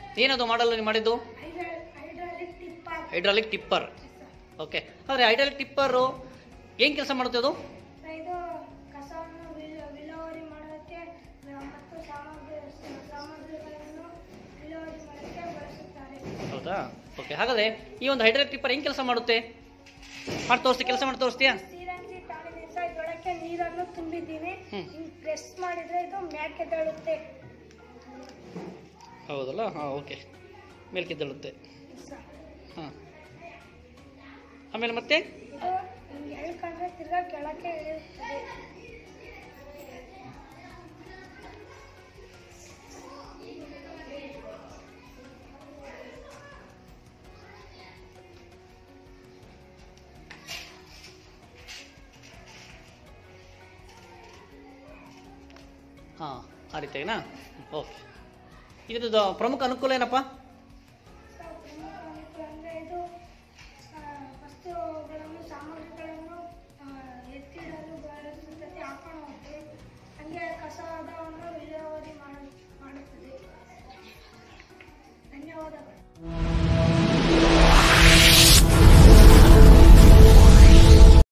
ಏನದು ಮಾಡಲ್ ಮಾಡಿದ್ದು hydraulic tipper hydraulic tipper okay ಆದರೆ ಹೈಡ್ರಾಲಿಕ್ ಟಿಪ್ಪರು ಏನು ಕೆಲಸ ಮಾಡುತ್ತೆ ಅದು ಇದು ಕಸವನ್ನು ವಿಲ- ವಿಲೇವಾರಿ ಮಾಡೋಕ್ಕೆ ಮತ್ತು ಸಾಮಗ್ರಿ ಸಾಮಗ್ರಿಗಳನ್ನು ವಿಲೇವಾರಿ ಮಾಡೋಕ್ಕೆ ಬಳಸುತ್ತಾರೆ ಹೌದಾ ಓಕೆ ಹಾಗಾದರೆ ಈ ಒಂದು ಹೈಡ್ರಾಲಿಕ್ ಟಿಪ್ಪರ್ ಹೆಂಗೆ ಕೆಲಸ ಮಾಡುತ್ತೆ ಮಾಡಿ ತೋರಿಸ್ತಿ ಕೆಲಸ ಮಾಡಿ ತೋರಿಸ್ತೀಯಾ ಸ್ಥಿರಂತಿ ತಾಳಿನಿಂದ ಇದರೊಳಕ್ಕೆ ನೀರನ್ನು ತುಂಬಿದ್ದೀನಿ ಹ್ಮ್. ಹಿಂಗ್ ಪ್ರೆಸ್ ಮಾಡಿದ್ರೆ ಇದು ಮ್ಯಾಕೆದಳುತ್ತೆ ಹೌದಲ್ಲ ಹಾಂ ಓಕೆ ಮೇಲ್ಕೆದ್ದೇಳುತ್ತೆ ಹಾಂ ಆಮೇಲೆ ಮತ್ತೆ ಇದು ಹಿಂಗ್ ಎಳ್ಕೊಂಡ್ರೆ ತಿರ್ಗಾ ಕೆಳಕ್ಕೆ ಇಳಿಯುತ್ತದೆ ಹಾಂ ಆ ರೀತಿಯಾಗಿನಾ ಓಕೆ ಇದ್ರದ್ದು ಪ್ರಮುಖ ಅನುಕೂಲ ಏನಪ್ಪ ಅಂದರೆ ಇದು ಆ, ವಸ್ತುಗಳನ್ನು ಸಾಮಗ್ರಿಗಳನ್ನು ಆ, ಎತ್ತಿಡಲು ಬಳಸುತ್ತದೆ ಹಾಕೊಳ್ಳುತ್ತೆ ಹಂಗೆ ಕಸವನ್ನು ವಿಲೇವಾರಿ ಮಾಡ ಮಾಡುತ್ತದೆ ಧನ್ಯವಾದಗಳು